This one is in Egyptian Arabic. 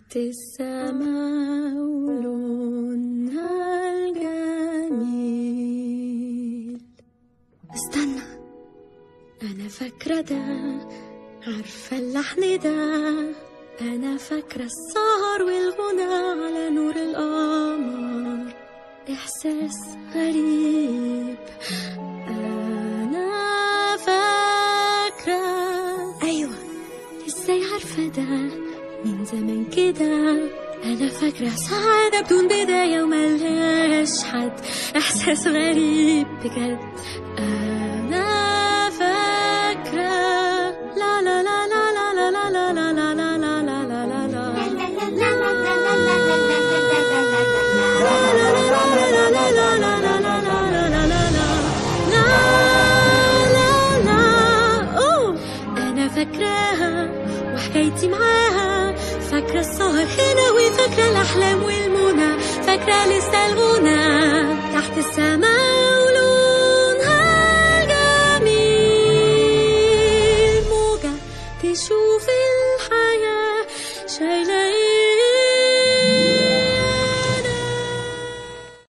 تحت السماء ولونها الجميل استنى أنا فاكرة ده عارفة اللحن ده أنا فاكرة السهر والغنى على نور القمر إحساس غريب أنا فاكرة أيوة إزاي عارفة ده من زمان كده أنا فاكرة سعادة بدون بداية وملهاش حد إحساس غريب بجد أنا فاكرة لا لا لا لا لا لا لا لا لا لا لا لا لا لا لا أنا فاكراها وحكايتي معاها فاكرة السهر هنا وفاكرة الأحلام والمنى فاكرة لسه الغنى تحت السماء ولونها الجميل موجة تشوف الحياة شايلة